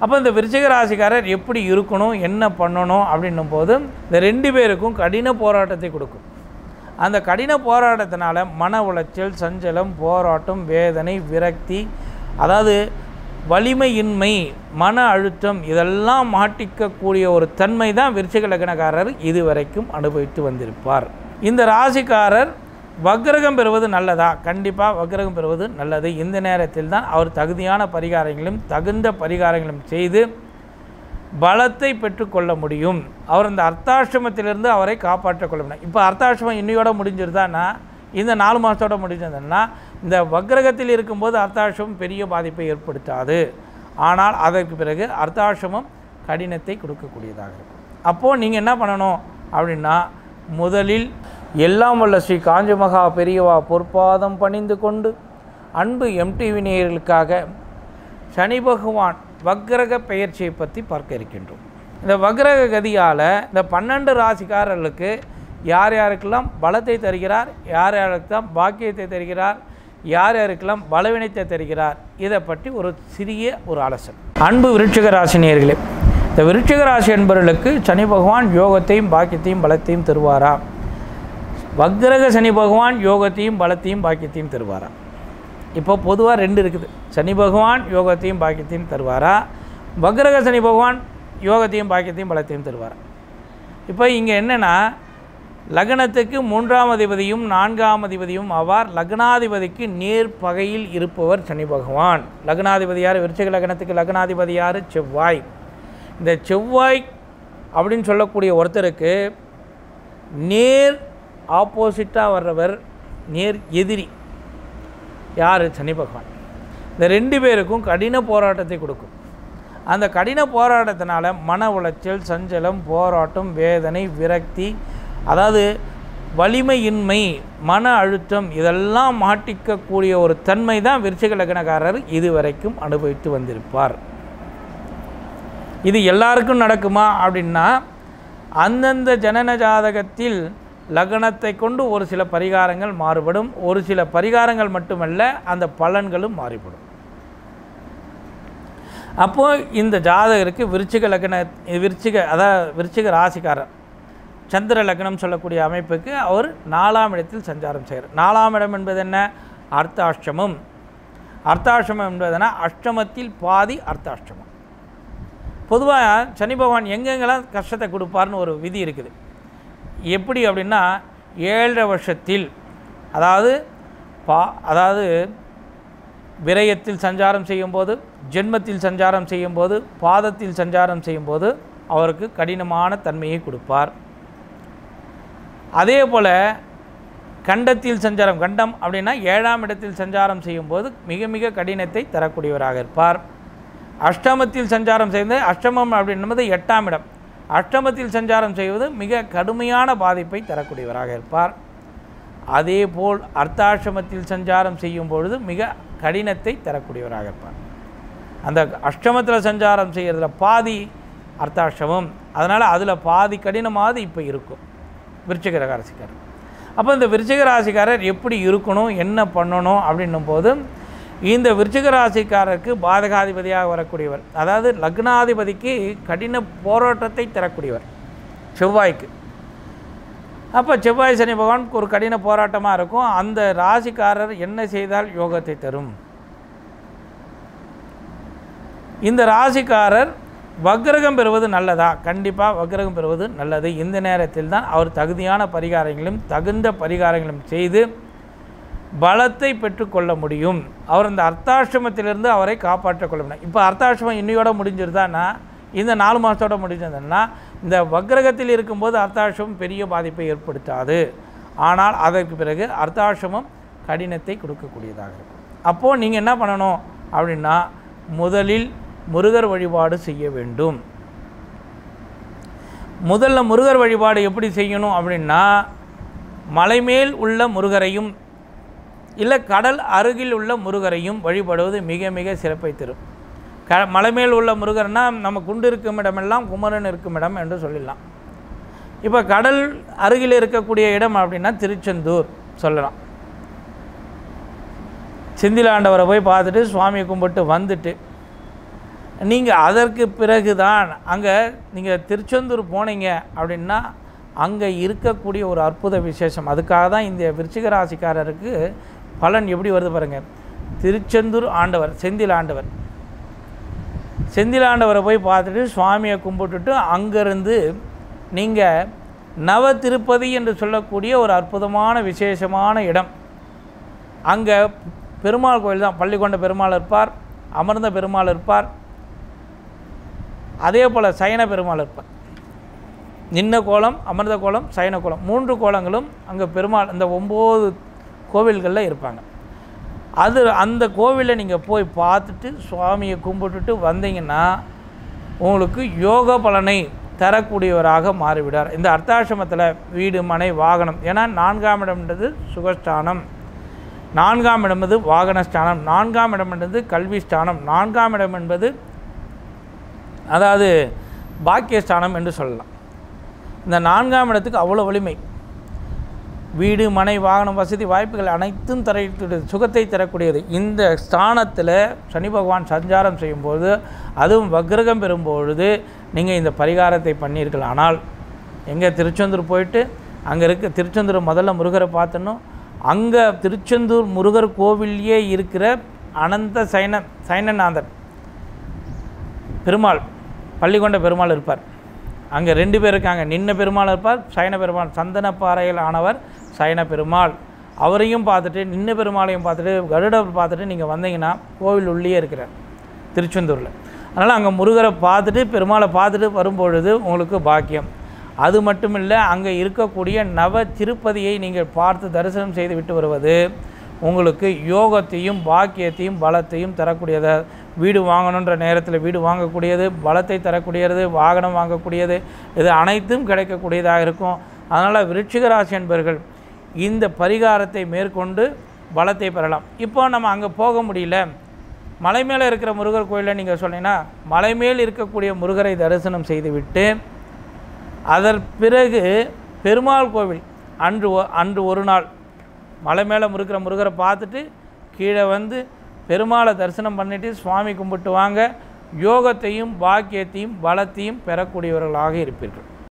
அப்போ இந்த விருச்சிக ராசிக்காரர் எப்படி இருக்கணும் என்ன பண்ணணும் அப்படின்னும் போது இந்த ரெண்டு பேருக்கும் கடின போராட்டத்தை கொடுக்கும் அந்த கடின போராட்டத்தினால மன உளைச்சல் சஞ்சலம் போராட்டம் வேதனை விரக்தி அதாவது வலிமையின்மை மன அழுத்தம் இதெல்லாம் மாட்டிக்கக்கூடிய ஒரு தன்மை தான் விருச்சிக லக்னக்காரர் இதுவரைக்கும் அனுபவித்து வந்திருப்பார் இந்த ராசிக்காரர் வக்ரகம் பெறுவது நல்லதா கண்டிப்பாக வக்ரகம் பெறுவது நல்லது இந்த நேரத்தில் தான் அவர் தகுதியான பரிகாரங்களும் தகுந்த பரிகாரங்களும் செய்து பலத்தை பெற்றுக்கொள்ள முடியும் அவர் இந்த அர்த்தாஷ்டமத்திலிருந்து அவரை காப்பாற்றிக் கொள்ள முடியும் இப்போ அர்த்தாஷ்டமம் இன்னையோட முடிஞ்சிருந்தான்னா இந்த நாலு மாதத்தோட முடிஞ்சதுன்னா இந்த வக்ரகத்தில் இருக்கும்போது அர்த்தாஷ்டமம் பெரிய பாதிப்பை ஏற்படுத்தாது ஆனால் அதற்கு பிறகு அர்த்தாஷ்டமம் கடினத்தை கொடுக்கக்கூடியதாக இருக்கும் அப்போது நீங்கள் என்ன பண்ணணும் அப்படின்னா முதலில் எல்லாம் வல்ல ஸ்ரீ காஞ்சி மகா பெரியவா பொற்பாதம் பணிந்து கொண்டு அன்பு எம்டிவி நேயர்களுக்காக சனி பகவான் வக்ரக பெயர்ச்சியை பற்றி பார்க்க இருக்கின்றோம் இந்த வக்ரக கதியால் இந்த பன்னெண்டு ராசிக்காரர்களுக்கு யார் யாருக்கெல்லாம் பலத்தை தருகிறார் யார் யாருக்கெல்லாம் பாக்கியத்தை தருகிறார் யார் யாருக்கெல்லாம் பலவினத்தை தருகிறார் இதை பற்றி ஒரு சிறிய ஒரு அலசல் அன்பு விருட்சிக ராசினியர்களே இந்த விருட்சிக ராசி என்பவர்களுக்கு சனி பகவான் யோகத்தையும் பாக்கியத்தையும் பலத்தையும் தருவாரா வக்ரக சனி பகவான் யோகத்தையும் பலத்தையும் பாக்கியத்தையும் தருவாரா இப்போ பொதுவாக ரெண்டு இருக்குது சனி பகவான் யோகத்தையும் பாக்கியத்தையும் தருவாரா வக்ரக சனி பகவான் யோகத்தையும் பாக்கியத்தையும் பலத்தையும் தருவாரா இப்போ இங்கே என்னென்னா லக்னத்துக்கு மூன்றாம் அதிபதியும் நான்காம் அதிபதியும் ஆவார் லக்னாதிபதிக்கு நேர் பகையில் இருப்பவர் சனி பகவான் லக்னாதிபதி யார் விருச்சிக லக்னத்துக்கு லக்னாதிபதி யார் செவ்வாய் இந்த செவ்வாய் அப்படின்னு சொல்லக்கூடிய ஒருத்தருக்கு நேர் ஆப்போசிட்டாக வர்றவர் நேர் எதிரி யார் சனி பகவான் இந்த ரெண்டு பேருக்கும் கடின போராட்டத்தை கொடுக்கும் அந்த கடின போராட்டத்தினால மன உளைச்சல் சஞ்சலம் போராட்டம் வேதனை விரக்தி அதாவது வலிமையின்மை மன அழுத்தம் இதெல்லாம் மாட்டிக்கக்கூடிய ஒரு தன்மை தான் விருச்சிக லக்னக்காரர் இதுவரைக்கும் அனுபவித்து வந்திருப்பார் இது எல்லாருக்கும் நடக்குமா அப்படின்னா அந்தந்த ஜனன ஜாதகத்தில் லக்னத்தை கொண்டு ஒரு சில பரிகாரங்கள் மாறுபடும் ஒரு சில பரிகாரங்கள் மட்டுமல்ல அந்த பலன்களும் மாறுபடும் அப்போ இந்த ஜாதகருக்கு விருச்சிக லக்ன விருச்சிக அதாவது விருச்சிக ராசிக்காரர் சந்திர லக்னம் சொல்லக்கூடிய அமைப்புக்கு அவர் நாலாம் இடத்தில் சஞ்சாரம் செய்கிறார் நாலாம் இடம் என்பது என்ன அர்த்தாஷ்டமம் அர்த்தாஷ்டமம் என்பதுனா அஷ்டமத்தில் பாதி அர்த்தாஷ்டமம் பொதுவாக சனி பகவான் எங்கெங்கெல்லாம் கஷ்டத்தை கொடுப்பார்னு ஒரு விதி இருக்குது எப்படி அப்படின்னா ஏழரை வருஷத்தில் அதாவது பா அதாவது விரயத்தில் சஞ்சாரம் செய்யும்போது ஜென்மத்தில் சஞ்சாரம் செய்யும்போது பாதத்தில் சஞ்சாரம் செய்யும்போது அவருக்கு கடினமான தன்மையை கொடுப்பார் அதே போல் கண்டத்தில் சஞ்சாரம் கண்டம் அப்படின்னா ஏழாம் இடத்தில் சஞ்சாரம் செய்யும்போது மிக மிக கடினத்தை தரக்கூடியவராக இருப்பார் அஷ்டமத்தில் சஞ்சாரம் செய்வது அஷ்டமம் அப்படின்னும்போது எட்டாம் இடம் அஷ்டமத்தில் சஞ்சாரம் செய்வது மிக கடுமையான பாதிப்பை தரக்கூடியவராக இருப்பார் அதேபோல் அர்த்தாஷ்டமத்தில் சஞ்சாரம் செய்யும் பொழுது மிக கடினத்தை தரக்கூடியவராக இருப்பார் அந்த அஷ்டமத்தில் சஞ்சாரம் செய்கிறதுல பாதி அர்த்தாஷ்டமம் அதனால் அதில் பாதி கடினமாவது இப்போ இருக்கும் விருச்சிக ராசிக்காரர் அப்போ இந்த விருச்சிக ராசிக்காரர் எப்படி இருக்கணும் என்ன பண்ணணும் அப்படின்னும் போது இந்த விருச்சிக ராசிக்காரருக்கு பாதகாதிபதியாக வரக்கூடியவர் அதாவது லக்னாதிபதிக்கு கடின போராட்டத்தை தரக்கூடியவர் செவ்வாய்க்கு அப்போ செவ்வாய் சனி பகவான் ஒரு கடின போராட்டமாக இருக்கும் அந்த ராசிக்காரர் என்ன செய்தால் யோகத்தை தரும் இந்த ராசிக்காரர் வக்ரகம் பெறுவது நல்லதா கண்டிப்பாக வக்ரகம் பெறுவது நல்லது இந்த நேரத்தில் தான் அவர் தகுதியான பரிகாரங்களும் தகுந்த பரிகாரங்களும் செய்து பலத்தை பெற்றுக்கொள்ள முடியும் அவர் இந்த அர்த்தாஷ்டமத்திலிருந்து அவரை காப்பாற்றிக் கொள்ள முடியும் இப்போ அர்த்தாஷ்டமம் இன்னையோட முடிஞ்சிருந்தான்னா இந்த நாலு மாதத்தோட முடிஞ்சதுன்னா இந்த வக்ரகத்தில் இருக்கும்போது அர்த்தாஷ்டமம் பெரிய பாதிப்பை ஏற்படுத்தாது ஆனால் அதற்கு பிறகு அர்த்தாஷ்டமம் கடினத்தை கொடுக்கக்கூடியதாக இருக்கும் அப்போது நீங்கள் என்ன பண்ணணும் அப்படின்னா முதலில் முருகர் வழிபாடு செய்ய வேண்டும் முதல்ல முருகர் வழிபாடு எப்படி செய்யணும் அப்படின்னா மலைமேல் உள்ள முருகரையும் இல்லை கடல் அருகில் உள்ள முருகரையும் வழிபடுவது மிக மிக சிறப்பை தரும் க மலைமேல் உள்ள முருகர்னா நம்ம குண்டு இருக்கும் இடமெல்லாம் குமரன் இருக்கும் இடம் என்று சொல்லிடலாம் இப்போ கடல் அருகில் இருக்கக்கூடிய இடம் அப்படின்னா திருச்செந்தூர் சொல்லலாம் செந்திலாண்டவரை போய் பார்த்துட்டு சுவாமியை கும்பிட்டு வந்துட்டு நீங்கள் அதற்கு பிறகு தான் அங்கே நீங்கள் திருச்செந்தூர் போனீங்க அப்படின்னா அங்கே இருக்கக்கூடிய ஒரு அற்புத விசேஷம் அதுக்காக தான் இந்த விருச்சிக ராசிக்காரருக்கு பலன் எப்படி வருது பாருங்கள் திருச்செந்தூர் ஆண்டவர் செந்தில் ஆண்டவர் செந்தில் ஆண்டவரை போய் பார்த்துட்டு சுவாமியை கும்பிட்டுட்டு அங்கேருந்து நீங்கள் நவ திருப்பதி என்று சொல்லக்கூடிய ஒரு அற்புதமான விசேஷமான இடம் அங்கே பெருமாள் கோயில் தான் பள்ளிக்கொண்ட பெருமாள் இருப்பார் அமர்ந்த பெருமாள் இருப்பார் அதே போல் சயன பெருமாள் இருப்பார் நின்ன கோலம் அமர்ந்த கோலம் சயன கோலம் மூன்று கோலங்களும் அங்கே பெருமாள் இந்த ஒம்பது கோவில்களில் இருப்பாங்க அது அந்த கோவிலை நீங்கள் போய் பார்த்துட்டு சுவாமியை கும்பிட்டுட்டு வந்தீங்கன்னா உங்களுக்கு யோக பலனை தரக்கூடியவராக மாறிவிடார் இந்த அர்த்தாசிரமத்தில் வீடு மனை வாகனம் ஏன்னா நான்காம் இடம்ன்றது சுகஸ்தானம் நான்காம் இடம் என்பது வாகனஸ்தானம் நான்காம் இடம் என்பது கல்வி ஸ்தானம் நான்காம் இடம் என்பது அதாவது பாக்கியஸ்தானம் என்று சொல்லலாம் இந்த நான்காம் இடத்துக்கு அவ்வளோ வலிமை வீடு மனை வாகனம் வசதி வாய்ப்புகள் அனைத்தும் தர சுகத்தை தரக்கூடியது இந்த ஸ்தானத்தில் சனி பகவான் சஞ்சாரம் செய்யும்போது அதுவும் வக்ரகம் பெறும்பொழுது நீங்கள் இந்த பரிகாரத்தை பண்ணீர்கள் ஆனால் எங்கே திருச்செந்தூர் போயிட்டு அங்கே இருக்க திருச்செந்தூர் முதல்ல முருகரை பார்த்தணும் அங்கே திருச்செந்தூர் முருகர் கோவில்லையே இருக்கிற அனந்த சைன சைனநாதன் பெருமாள் பள்ளிக்கொண்ட பெருமாள் இருப்பார் அங்கே ரெண்டு பேர் இருக்காங்க நின்ன பெருமாள் இருப்பார் சைன பெருமாள் சந்தனப்பாறையில் ஆனவர் சைன பெருமாள் அவரையும் பார்த்துட்டு நின்ன பெருமாளையும் பார்த்துட்டு கருடர் பார்த்துட்டு நீங்கள் வந்தீங்கன்னா கோவில் உள்ளே இருக்கிறார் திருச்செந்தூரில் அதனால் அங்கே முருகரை பார்த்துட்டு பெருமாளை பார்த்துட்டு வரும்பொழுது உங்களுக்கு பாக்கியம் அது மட்டும் இல்லை அங்கே இருக்கக்கூடிய நவ திருப்பதியை நீங்கள் பார்த்து தரிசனம் செய்து விட்டு வருவது உங்களுக்கு யோகத்தையும் பாக்கியத்தையும் பலத்தையும் தரக்கூடியது வீடு வாங்கணுன்ற நேரத்தில் வீடு வாங்கக்கூடியது பலத்தை தரக்கூடியது வாகனம் வாங்கக்கூடியது இது அனைத்தும் கிடைக்கக்கூடியதாக இருக்கும் அதனால் விருச்சிக ராசி என்பவர்கள் இந்த பரிகாரத்தை மேற்கொண்டு பலத்தை பெறலாம் இப்போ நம்ம அங்கே போக முடியல மலை மேலே இருக்கிற முருகர் கோயிலில் நீங்கள் சொன்னீங்கன்னா மலை மேல் இருக்கக்கூடிய முருகரை தரிசனம் செய்துவிட்டு அதன் பிறகு பெருமாள் கோவில் அன்று ஒ- அன்று ஒரு நாள் மலை மேலே இருக்கிற முருகரை பார்த்துட்டு கீழே வந்து பெருமாளை தரிசனம் பண்ணிட்டு சுவாமி கும்பிட்டு வாங்க யோகத்தையும் பாக்கியத்தையும் பலத்தையும் பெறக்கூடியவர்களாக இருப்பீர்கள்